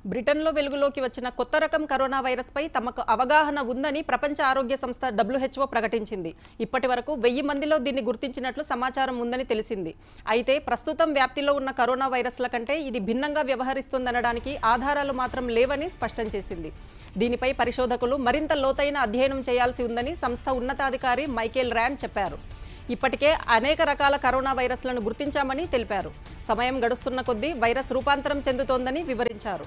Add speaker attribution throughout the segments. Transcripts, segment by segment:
Speaker 1: బ్రిటన్లో వెలుగులోకి వచ్చిన కొత్త రకం కరోనా వైరస్పై తమకు అవగాహన ఉందని ప్రపంచ ఆరోగ్య సంస్థ డబ్ల్యూహెచ్ఓ ప్రకటించింది ఇప్పటి వరకు వెయ్యి మందిలో దీన్ని గుర్తించినట్లు సమాచారం ఉందని తెలిసింది అయితే ప్రస్తుతం వ్యాప్తిలో ఉన్న కరోనా వైరస్ల కంటే ఇది భిన్నంగా వ్యవహరిస్తుందనడానికి ఆధారాలు మాత్రం లేవని స్పష్టం చేసింది దీనిపై పరిశోధకులు మరింత లోతైన అధ్యయనం చేయాల్సి ఉందని సంస్థ ఉన్నతాధికారి మైకేల్ ర్యాన్ చెప్పారు ఇప్పటికే అనేక రకాల కరోనా వైరస్లను గుర్తించామని తెలిపారు సమయం గడుస్తున్న కొద్దీ వైరస్ రూపాంతరం చెందుతోందని వివరించారు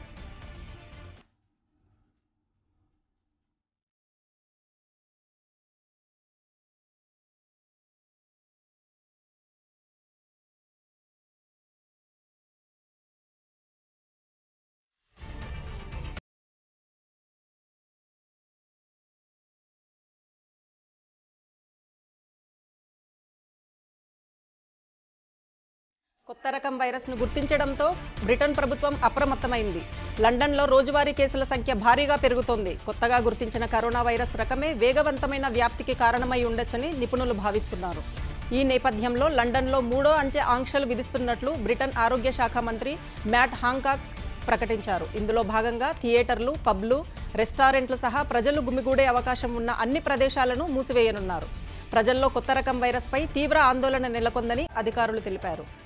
Speaker 1: కొత్త రకం వైరస్ను గుర్తించడంతో బ్రిటన్ ప్రభుత్వం అప్రమత్తమైంది లండన్లో రోజువారీ కేసుల సంఖ్య భారీగా పెరుగుతోంది కొత్తగా గుర్తించిన కరోనా వైరస్ రకమే వేగవంతమైన వ్యాప్తికి కారణమై ఉండొచ్చని నిపుణులు భావిస్తున్నారు ఈ నేపథ్యంలో లండన్లో మూడో అంచె ఆంక్షలు విధిస్తున్నట్లు బ్రిటన్ ఆరోగ్య శాఖ మంత్రి మ్యాట్ హాంకాక్ ప్రకటించారు ఇందులో భాగంగా థియేటర్లు పబ్లు రెస్టారెంట్లు సహా ప్రజలు గుమిగూడే అవకాశం ఉన్న అన్ని ప్రదేశాలను మూసివేయనున్నారు ప్రజల్లో కొత్త రకం వైరస్పై తీవ్ర ఆందోళన నెలకొందని అధికారులు తెలిపారు